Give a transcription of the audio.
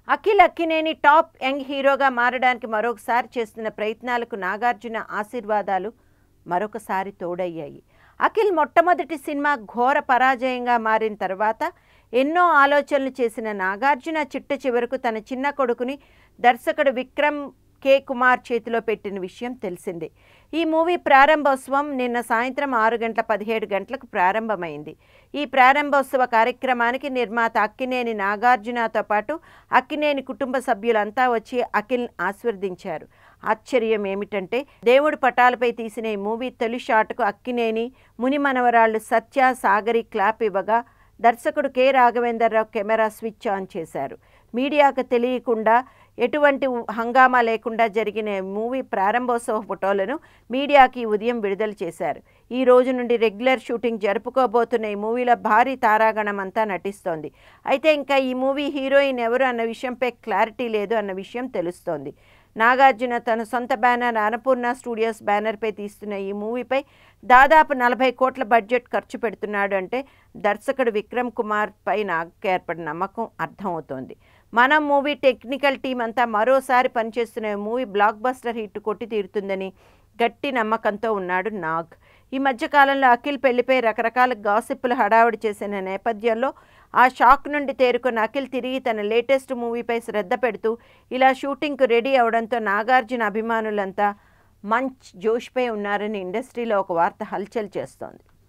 Akhil Akkineni top young హీరోగా మారడానికి మరొకసారి చేస్తున్న ప్రయత్నాలకు నాగార్జున ఆశీర్వాదాలు మరొకసారి తోడయ్యాయి అఖిల్ మొట్టమొదటి సినిమా ఘోర పరాజయంగా మారిన తర్వాత ఎన్నో ఆలోచనలు చేసిన నాగార్జున చిట్ట చివరకు తన చిన్న కొడుకుని దర్శకుడు విక్రమ్ కే కుమార్ చేతిలో పెట్టిన విషయం తెలిసిందే ఈ మూవీ ప్రారంభోత్సవం నిన్న సాయంత్రం ఆరు గంటల పదిహేడు గంటలకు ప్రారంభమైంది ఈ ప్రారంభోత్సవ కార్యక్రమానికి నిర్మాత అక్కినేని నాగార్జునతో పాటు అక్కినేని కుటుంబ సభ్యులంతా వచ్చి అఖిల్ ఆశీర్వదించారు ఆశ్చర్యం ఏమిటంటే దేవుడి పటాలపై తీసిన ఈ మూవీ తొలి షాట్కు అక్కినేని ముని మనవరాళ్ళు సత్య సాగరి క్లాప్ ఇవ్వగా దర్శకుడు K Raghavendra Rao camera switch on చేశారు మీడియాకు తెలియకుండా ఎటువంటి హంగామా లేకుండా జరిగిన ఈ మూవీ ప్రారంభోత్సవ ఫోటోలను మీడియాకి ఉదయం విడుదల చేశారు ఈ రోజు నుండి రెగ్యులర్ షూటింగ్ జరుపుకోబోతున్న ఈ మూవీలో భారీ తారాగణం అంతా నటిస్తోంది అయితే ఇంకా ఈ మూవీ హీరోయిన్ ఎవరు అన్న విషయంపై క్లారిటీ లేదు అన్న విషయం తెలుస్తోంది నాగార్జున తన సొంత బ్యానర్ అన్నపూర్ణ స్టూడియోస్ బ్యానర్పై తీస్తున్న ఈ మూవీపై దాదాపు నలభై కోట్ల బడ్జెట్ ఖర్చు పెడుతున్నాడు అంటే దర్శకుడు విక్రమ్ కుమార్ పై నాకు ఏర్పడిన నమ్మకం అర్థమవుతోంది మనం మూవీ టెక్నికల్ టీం అంతా మరోసారి పనిచేస్తున్న ఈ మూవీ బ్లాక్ బస్టర్ హిట్ కొట్టి తీరుతుందని గట్టి నమ్మకంతో ఉన్నాడు నాగ్ ఈ మధ్యకాలంలో అఖిల్ పెళ్లిపై రకరకాల గాసిప్పులు హడావుడి చేసిన నేపథ్యంలో ఆ షాక్ నుండి తేరుకున్న అఖిల్ తిరిగి తన లేటెస్ట్ మూవీపై శ్రద్ధ పెడుతూ ఇలా షూటింగ్కు రెడీ అవడంతో నాగార్జున అభిమానులంతా మంచ్ జోష్పై ఉన్నారని ఇండస్ట్రీలో ఒక వార్త హల్చల్ చేస్తోంది